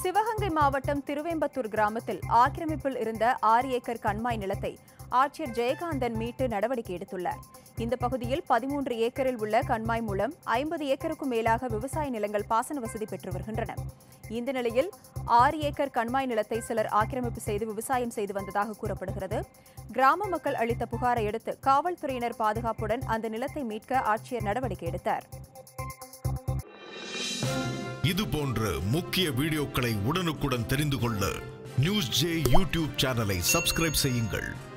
சிவகங்கை மாவட்டம் திருவேம்பத்தூர் கிராமத்தில் ஆக்கிரமிப்பில் இருந்த ஆறு ஏக்கர் கண்மாய் நிலத்தை ஆட்சியர் ஜெயகாந்தன் மீட்டு நடவடிக்கை எடுத்துள்ளார் இந்த பகுதியில் பதிமூன்று ஏக்கரில் உள்ள கண்மாய் மூலம் ஐம்பது ஏக்கருக்கும் மேலாக விவசாய நிலங்கள் பாசன வசதி பெற்று வருகின்றன இந்த நிலையில் ஆறு ஏக்கர் கண்மாய் நிலத்தை சிலர் ஆக்கிரமிப்பு செய்து விவசாயம் செய்து வந்ததாக கூறப்படுகிறது கிராம மக்கள் அளித்த புகாரை அடுத்து காவல்துறையினர் பாதுகாப்புடன் அந்த நிலத்தை மீட்க ஆட்சியர் நடவடிக்கை எடுத்தார் இது போன்ற முக்கிய வீடியோக்களை உடனுக்குடன் தெரிந்து கொள்ள நியூஸ் ஜே யூடியூப் சேனலை சப்ஸ்கிரைப் செய்யுங்கள்